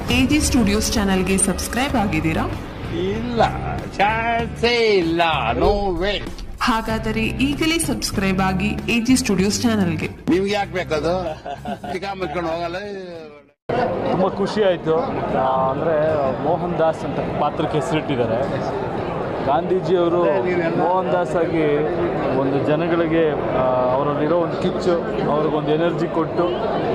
A G studios ಚಾನಲ್ಗೆ subscribe ಆಗಿದ್ದೀರಾ ಇಲ್ಲ ಚಾನ್ಸೇ ಇಲ್ಲ ನೋ ವೇ ಹಾಗಾದರೆ ಈಗಲೇ ಸಬ್ಸ್ಕ್ರೈಬ್ ಆಗಿ ಎ ಜಿ ಸ್ಟುಡಿಯೋಸ್ ಚಾನಲ್ಗೆ ನಿಮ್ಗೆ ಯಾಕೆ ಬೇಕದು ಚಿಕ್ಕ ಮುಚ್ಕೊಂಡು ಹೋಗಲ್ಲ ತುಂಬ ಖುಷಿ ಆಯಿತು ಅಂದರೆ ಮೋಹನ್ ದಾಸ್ ಅಂತ ಪಾತ್ರಕ್ಕೆ ಹೆಸರಿಟ್ಟಿದ್ದಾರೆ ಗಾಂಧೀಜಿಯವರು ಮೋಹನ್ ದಾಸ್ ಆಗಿ ಒಂದು ಜನಗಳಿಗೆ ಆ, ಅವರಲ್ಲಿರೋ ಒಂದು ಕಿಚ್ಚು ಅವ್ರಿಗೊಂದು ಎನರ್ಜಿ ಕೊಟ್ಟು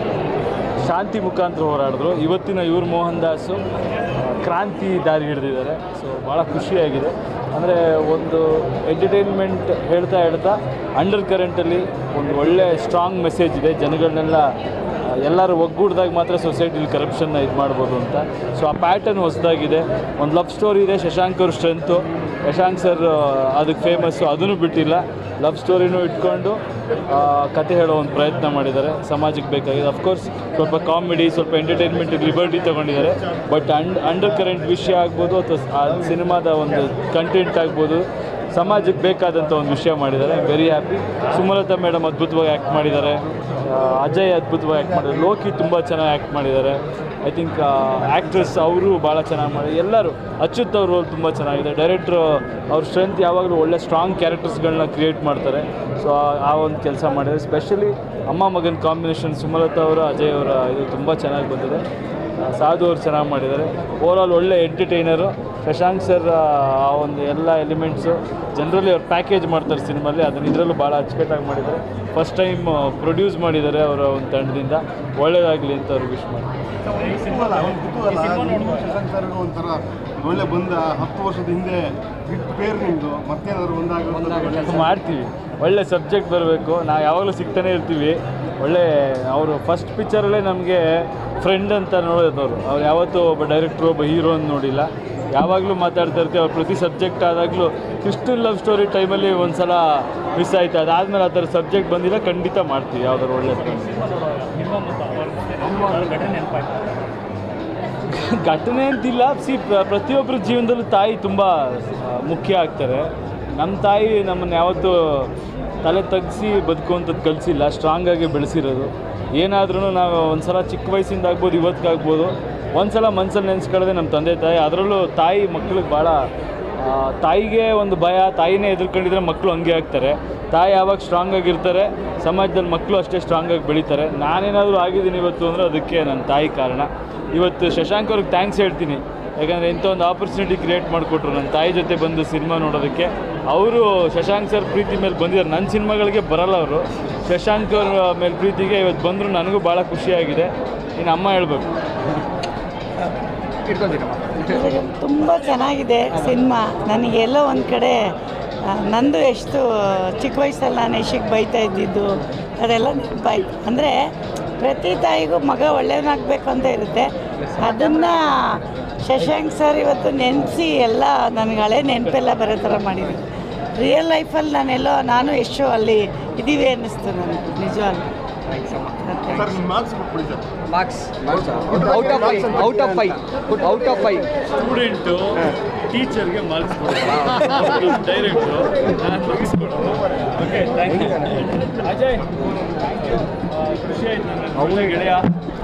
ಶಾಂತಿ ಮುಖಾಂತರ ಹೋರಾಡಿದ್ರು ಇವತ್ತಿನ ಇವ್ರು ಮೋಹನ್ ದಾಸು ಆ, ಕ್ರಾಂತಿ ದಾರಿ ಹಿಡಿದಿದ್ದಾರೆ ಸೊ ಭಾಳ ಖುಷಿಯಾಗಿದೆ ಅಂದರೆ ಒಂದು ಎಂಟರ್ಟೈನ್ಮೆಂಟ್ ಹೇಳ್ತಾ ಹೇಳ್ತಾ ಅಂಡರ್ ಕರೆಂಟಲ್ಲಿ ಒಂದು ಒಳ್ಳೆ ಸ್ಟ್ರಾಂಗ್ ಮೆಸೇಜ್ ಇದೆ ಜನಗಳನ್ನೆಲ್ಲ ಆ, ಎಲ್ಲರೂ ಒಗ್ಗೂಡ್ದಾಗ ಮಾತ್ರ ಸೊಸೈಟಿಲಿ ಕರಪ್ಷನ್ನ ಇದು ಮಾಡ್ಬೋದು ಅಂತ ಸೊ ಆ ಪ್ಯಾಟರ್ನ್ ಹೊಸದಾಗಿದೆ ಒಂದು ಲವ್ ಸ್ಟೋರಿ ಇದೆ ಶಶಾಂಕ್ ಅವ್ರ ಸ್ಟ್ರೆಂತು ಶಶಾಂಕ್ ಸರ್ ಅದಕ್ಕೆ ಫೇಮಸ್ಸು ಅದನ್ನು ಬಿಟ್ಟಿಲ್ಲ ಲವ್ ಸ್ಟೋರಿನೂ ಇಟ್ಕೊಂಡು ಆ, ಕತೆ ಹೇಳೋ ಒಂದು ಪ್ರಯತ್ನ ಮಾಡಿದ್ದಾರೆ ಸಮಾಜಕ್ಕೆ ಬೇಕಾಗಿದೆ ಅಫ್ಕೋರ್ಸ್ ಸ್ವಲ್ಪ ಕಾಮಿಡಿ ಸ್ವಲ್ಪ ಎಂಟರ್ಟೈನ್ಮೆಂಟ್ ಲಿಬರ್ಟಿ ತೊಗೊಂಡಿದ್ದಾರೆ ಬಟ್ ಅಂಡ್ ಅಂಡರ್ ಕರೆಂಟ್ ವಿಷಯ ಆಗ್ಬೋದು ಅಥವಾ ಆ ಸಿನಿಮಾದ ಒಂದು ಕಂಟೆಂಟ್ ಆಗ್ಬೋದು ಸಮಾಜಕ್ಕೆ ಬೇಕಾದಂಥ ಒಂದು ವಿಷಯ ಮಾಡಿದ್ದಾರೆ ವೆರಿ ಹ್ಯಾಪಿ ಸುಮಲತಾ ಮೇಡಮ್ ಅದ್ಭುತವಾಗಿ ಆ್ಯಕ್ಟ್ ಮಾಡಿದ್ದಾರೆ ಆ, ಅಜಯ್ ಅದ್ಭುತವಾಗಿ ಆ್ಯಕ್ಟ್ ಮಾಡಿದ್ದಾರೆ ಲೋಕಿ ತುಂಬ ಚೆನ್ನಾಗಿ ಆ್ಯಕ್ಟ್ ಮಾಡಿದ್ದಾರೆ ಐ ಥಿಂಕ್ ಆ್ಯಕ್ಟ್ರೆಸ್ ಅವರು ಭಾಳ ಚೆನ್ನಾಗಿ ಮಾಡಿ ಎಲ್ಲರೂ ಅಚ್ಯುತ್ ಅವ್ರ ರೋಲ್ ತುಂಬ ಚೆನ್ನಾಗಿದೆ ಡೈರೆಕ್ಟ್ರು ಅವ್ರ ಸ್ಟ್ರೆಂತ್ ಯಾವಾಗಲೂ ಒಳ್ಳೆ ಸ್ಟ್ರಾಂಗ್ ಕ್ಯಾರೆಕ್ಟರ್ಸ್ಗಳನ್ನ ಕ್ರಿಯೇಟ್ ಮಾಡ್ತಾರೆ ಸೊ ಆ ಒಂದು ಕೆಲಸ ಮಾಡಿದ್ದಾರೆ ಸ್ಪೆಷಲಿ ಅಮ್ಮ ಮಗನ ಕಾಂಬಿನೇಷನ್ ಸುಮಲತಾ ಅವರ ಅಜಯ್ ಅವರ ಇದು ತುಂಬ ಚೆನ್ನಾಗಿ ಬಂದಿದೆ ಆ, ಸಾಧು ಅವ್ರು ಚೆನ್ನಾಗಿ ಮಾಡಿದ್ದಾರೆ ಓವರಾಲ್ ಒಳ್ಳೆ ಎಂಟರ್ಟೈನರು ಶಶಾಂಕ್ ಸರ್ ಆ ಒಂದು ಎಲ್ಲ ಎಲಿಮೆಂಟ್ಸು ಜನರಲಿ ಅವ್ರು ಪ್ಯಾಕೇಜ್ ಮಾಡ್ತಾರೆ ಸಿನಿಮಲ್ಲಿ ಅದನ್ನು ಇದರಲ್ಲೂ ಭಾಳ ಅಚ್ಚುಕಟ್ಟಾಗಿ ಮಾಡಿದ್ದಾರೆ ಫಸ್ಟ್ ಟೈಮ್ ಪ್ರೊಡ್ಯೂಸ್ ಮಾಡಿದ್ದಾರೆ ಅವರ ಒಂದು ತಂಡದಿಂದ ಒಳ್ಳೆಯದಾಗಲಿ ಅಂತ ಅವ್ರಿಗೆ ವಿಶ್ ಮಾಡಿ ಕುತೂಹಲ ಒಂದು ಕುತೂಹಲ ನೀವು ಶಶಾಂಕ್ ಸರ್ಗೂ ಒಂಥರ ಒಳ್ಳೆ ಬಂದ ಹತ್ತು ವರ್ಷದ ಹಿಂದೆ ಹಿಟ್ ಪೇರ್ ನಿಮ್ಮದು ಮತ್ತೇನಾದ್ರು ಒಂದಾಗ ಮಾಡ್ತೀವಿ ಒಳ್ಳೆ ಸಬ್ಜೆಕ್ಟ್ ಬರಬೇಕು ನಾವು ಯಾವಾಗಲೂ ಸಿಗ್ತಾನೆ ಇರ್ತೀವಿ ಒಳ್ಳೆ ಅವರು ಫಸ್ಟ್ ಪಿಕ್ಚರಲ್ಲೇ ನಮಗೆ ಫ್ರೆಂಡ್ ಅಂತ ನೋಡೋದವ್ರು ಅವ್ರು ಯಾವತ್ತೂ ಒಬ್ಬ ಡೈರೆಕ್ಟ್ರು ಒಬ್ಬ ಹೀರೋ ಅಂತ ನೋಡಿಲ್ಲ ಯಾವಾಗಲೂ ಮಾತಾಡ್ತಾ ಇರ್ತೀವಿ ಅವ್ರು ಪ್ರತಿ ಸಬ್ಜೆಕ್ಟ್ ಆದಾಗಲೂ ಕ್ರಿಸ್ಟನ್ ಲವ್ ಸ್ಟೋರಿ ಟೈಮಲ್ಲಿ ಒಂದು ಸಲ ಮಿಸ್ ಆಯಿತು ಅದಾದಮೇಲೆ ಆ ಥರ ಸಬ್ಜೆಕ್ಟ್ ಬಂದಿಲ್ಲ ಖಂಡಿತ ಮಾಡ್ತೀವಿ ಯಾವ್ದಾದ್ರು ಒಳ್ಳೆ ಘಟನೆ ಅಂತಿಲ್ಲ ಸಿ ಪ್ರತಿಯೊಬ್ಬರ ಜೀವನದಲ್ಲೂ ತಾಯಿ ತುಂಬ ಮುಖ್ಯ ಆಗ್ತಾರೆ ನಮ್ಮ ತಾಯಿ ನಮ್ಮನ್ನು ಯಾವತ್ತೂ ತಲೆ ತಗ್ಗಿಸಿ ಬದುಕುವಂಥದ್ದು ಕಲಿಸಿಲ್ಲ ಸ್ಟ್ರಾಂಗಾಗಿ ಬೆಳೆಸಿರೋದು ಏನಾದ್ರೂ ನಾವು ಒಂದು ಸಲ ಚಿಕ್ಕ ವಯಸ್ಸಿಂದ ಆಗ್ಬೋದು ಇವತ್ತಿಗಾಗ್ಬೋದು ಒಂದು ಸಲ ಮನ್ಸಲ್ಲಿ ನೆನೆಸ್ಕೊಳ್ಳೋದೆ ನಮ್ಮ ತಂದೆ ತಾಯಿ ಅದರಲ್ಲೂ ತಾಯಿ ಮಕ್ಳಿಗೆ ಭಾಳ ಆ, ತಾಯಿಗೆ ಒಂದು ಭಯ ತಾಯಿನೇ ಎದುರ್ಕೊಂಡಿದ್ರೆ ಮಕ್ಕಳು ಹಂಗೆ ಆಗ್ತಾರೆ ತಾಯಿ ಯಾವಾಗ ಸ್ಟ್ರಾಂಗ್ ಆಗಿರ್ತಾರೆ ಸಮಾಜದಲ್ಲಿ ಮಕ್ಕಳು ಅಷ್ಟೇ ಸ್ಟ್ರಾಂಗ್ ಆಗಿ ಬೆಳೀತಾರೆ ನಾನೇನಾದರೂ ಆಗಿದ್ದೀನಿ ಇವತ್ತು ಅಂದರೆ ಅದಕ್ಕೆ ನನ್ನ ತಾಯಿ ಕಾರಣ ಇವತ್ತು ಶಶಾಂಕ್ ಅವ್ರಿಗೆ ಥ್ಯಾಂಕ್ಸ್ ಹೇಳ್ತೀನಿ ಯಾಕಂದರೆ ಇಂಥ ಒಂದು ಆಪರ್ಚುನಿಟಿ ಕ್ರಿಯೇಟ್ ಮಾಡಿಕೊಟ್ರು ನನ್ನ ತಾಯಿ ಜೊತೆ ಬಂದು ಸಿನಿಮಾ ನೋಡೋದಕ್ಕೆ ಅವರು ಶಶಾಂಕ್ ಸರ್ ಪ್ರೀತಿ ಮೇಲೆ ಬಂದಿದ್ದಾರೆ ನನ್ನ ಸಿನಿಮಾಗಳಿಗೆ ಬರಲ್ಲ ಅವರು ಶಶಾಂಕ್ ಅವ್ರ ಮೇಲೆ ಪ್ರೀತಿಗೆ ಇವತ್ತು ಬಂದರೂ ನನಗೂ ಭಾಳ ಖುಷಿಯಾಗಿದೆ ಇನ್ನು ಅಮ್ಮ ಹೇಳ್ಬೇಕು ತುಂಬ ಚೆನ್ನಾಗಿದೆ ಸಿನಿಮಾ ನನಗೆ ಎಲ್ಲೋ ಒಂದು ಕಡೆ ಆ, ನಂದು ಎಷ್ಟು ಚಿಕ್ಕ ವಯಸ್ಸಲ್ಲಿ ನಾನು ಎಷ್ಟಕ್ಕೆ ಬೈತಾ ಇದ್ದಿದ್ದು ಅದೆಲ್ಲ ನೆನಪಾಯ್ತು ಅಂದರೆ ಪ್ರತಿ ತಾಯಿಗೂ ಮಗ ಒಳ್ಳೆಯವನಾಗಬೇಕು ಅಂತ ಇರುತ್ತೆ ಅದನ್ನು ಶಶಾಂಕ್ ಸರ್ ಇವತ್ತು ನೆನೆಸಿ ಎಲ್ಲ ನನಗೆ ಹಳೆ ನೆನಪೆಲ್ಲ ಬರೋ ಥರ ಮಾಡಿದ್ದೀನಿ ರಿಯಲ್ ಲೈಫಲ್ಲಿ ನಾನೆಲ್ಲೋ ನಾನು ಎಷ್ಟು ಅಲ್ಲಿ ಇದ್ದೀವಿ ಅನ್ನಿಸ್ತು ನನಗೆ ನಿಜವಾಗ್ಲೂ ಸರ್ ನಿಮ್ಮ ಮಾರ್ಕ್ಸ್ ಕೊಟ್ಬಿಡಿ sir marks out of five out of five out of five student ಟೀಚರ್ಗೆ ಮಾರ್ಕ್ಸ್ ಕೊಡೋದು ಡೈರೆಕ್ಟ್ರು ನಾನು ಮಾರ್ಕ್ಸ್ ಕೊಡೋದು ಓಕೆ ಥ್ಯಾಂಕ್ ಯು ಅಜಯ್ ಖುಷಿ ಆಯ್ತು ನನಗೆ ಒಳ್ಳೆ ಗೆಳೆಯ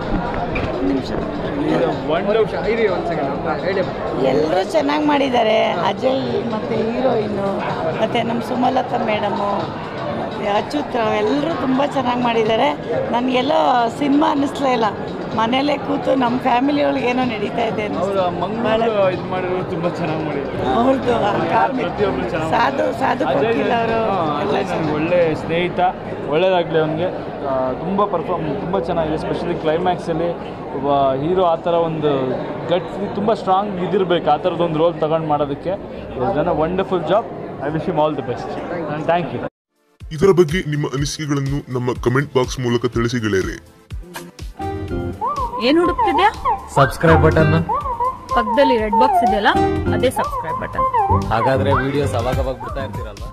ವಂಡರ್ಫುಲ್ ಇರಿ ಒಂದು ಸೆಕೆಂಡ್ ಹೇಳಿ ಎಲ್ಲರೂ ಚೆನ್ನಾಗಿ ಮಾಡಿದ್ದಾರೆ ಅಜಯ್ ಮತ್ತು ಹೀರೋಯಿನ್ನು ಮತ್ತು ನಮ್ಮ ಸುಮಲತಾ ಮೇಡಮು ಮತ್ತು ಅಚ್ಯುತ್ ಎಲ್ಲರೂ ತುಂಬ ಚೆನ್ನಾಗಿ ಮಾಡಿದ್ದಾರೆ ನನಗೆಲ್ಲೋ ಸಿನಿಮಾ ಅನ್ನಿಸ್ಲೇ ಇಲ್ಲ ಮನೇಲೇ ಕೂತು ನಮ್ಮ ಫ್ಯಾಮಿಲಿ ಒಳಗೇನೋ ನಡೀತಾ ಇದೆ ಅವರು ಮಂಗಳೂರು ಇದು ಮಾಡಿರೋದು ತುಂಬ ಚೆನ್ನಾಗಿ ಮಾಡಿದ್ರು ಅವ್ರದ್ದು ಪ್ರತಿಯೊಬ್ರು ಚೆನ್ನಾಗಿ ಸಾಧು ಸಾಧು ಅಜಯ್ ಕೊಟ್ಟಿಲ್ಲ ಅವರು ಹಾ, ಅಜಯ್ ನನಗೆ ಒಳ್ಳೆ ಸ್ನೇಹಿತ ಒಳ್ಳೇದಾಗಲಿ ಅವನಿಗೆ ತುಂಬ ಪರ್ಫಾರ್ಮ್ ತುಂಬ ಚೆನ್ನಾಗಿದೆ ಸ್ಪೆಷಲಿ ಕ್ಲೈಮ್ಯಾಕ್ಸಲ್ಲಿ ಒಬ್ಬ ಹೀರೋ ಆ ಥರ ಒಂದು ಗಟ್ ತುಂಬ ಸ್ಟ್ರಾಂಗ್ ಇದಿರಬೇಕು ಆ ಥರದೊಂದು ರೋಲ್ ತಗೊಂಡು ಮಾಡೋದಕ್ಕೆ then a wonderful job I wish him all the best thank you ಇದರ ಬಗ್ಗೆ ನಿಮ್ಮ ಅನಿಸಿಕೆಗಳನ್ನು ನಮ್ಮ ಕಮೆಂಟ್ ಬಾಕ್ಸ್ ಮೂಲಕ ತಿಳಿಸಿ ಗೆಳೆಯರೆ ಏನ್ ಹುಡುಕ್ತಿದ್ಯಾ ಸಬ್ಸ್ಕ್ರೈಬ್ ಬಟನ್ ಪಕ್ಕದಲ್ಲಿ ರೆಡ್ ಬಾಕ್ಸ್ ಇದೆಯಲ್ಲ ಅದೇ ಸಬ್ಸ್ಕ್ರೈಬ್ ಬಟನ್ ಹಾಗಾದ್ರೆ ವಿಡಿಯೋಸ್ ಅವಾಗ ಅವಾಗ ಬಿಡ್ತಾ ಇರ್ತೀರಲ್ವಾ